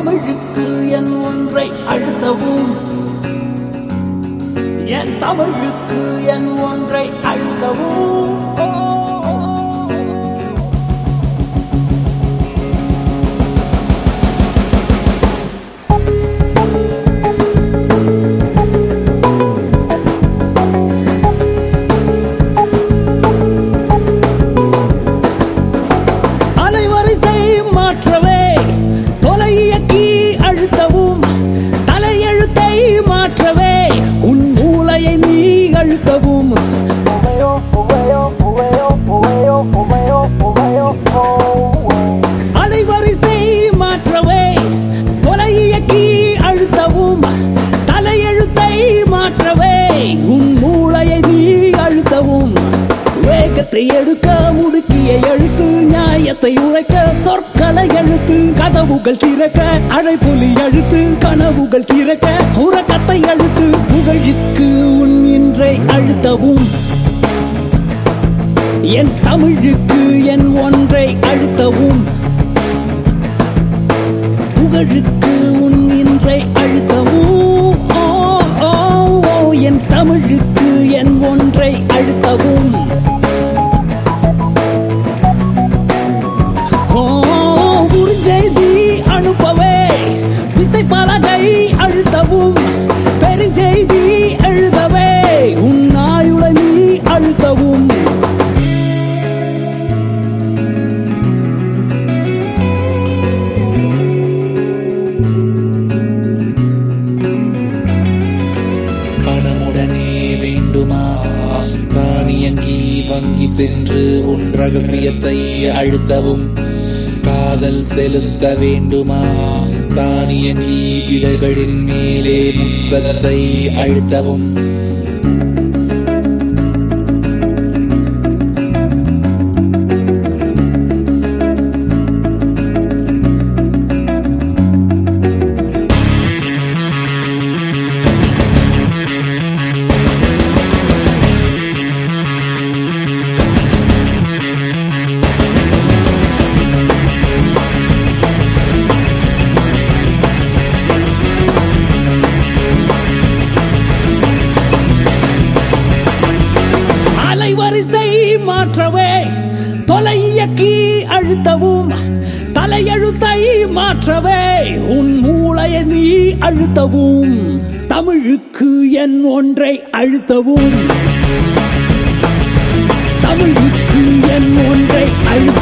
தமிழுக்கு என் ஒன்றை அழுத்தவும் என் தமிழுக்கு என் ஒன்றை அழுத்தவும் ஓ, ஓ, ஓ. அலைவரிசை மாற்றவே தொலை இயக்கி அழுத்தவும் தலையெழுத்தை மாற்றவே உன் மூளையை நீ அழுத்தவும் அலைவரிசை மாற்றவே தொலை இயக்கி அழுத்தவும் தலையெழுத்தை மாற்றவே உன் மூளையை நீ அழுத்தவும் வேகத்தை எடுக்க முடுக்கிய எழுத்து நியாயத்தை உழைக்க சொற்களை எழுத்து கதவுகள் திறக்க அழைப்பொலி எழுத்து கனவுகள் திறக்க உறக்கத்தை அழுத்து புகழுக்கு உன் இன்றை அழுத்தவும் என் தமிழுக்கு என் ஒன்றை அழுத்தவும் புகழுக்கு உன் இன்றை அழுத்தவும் ஓ, ஓ, ஓ, என் தமிழுக்கு என் ஒன்றை அழுத்தவும் ஓ, குறுஞ்செய்தி அனுப்பவே விசைப்பலகை அழுத்தவும் பெருஞ்செய்தி எழுதவே உன் ஆயுளை நீ அழுத்தவும் பணமுடனே வேண்டுமா தானியங்கி வங்கி சென்று உன் ரகசியத்தை அழுத்தவும் காதல் செலுத்த வேண்டுமா தானியங்கி இதழ்களின் மேலே முத்தத்தை அழுத்தவும் அலைவரிசை மாற்றவே தொலை இயக்கி அழுத்தவும் தலையெழுத்தை மாற்றவே உன் மூளையை நீ அழுத்தவும் தமிழுக்கு என் ஒன்றை அழுத்தவும் தமிழுக்கு என் ஒன்றை அழுத்த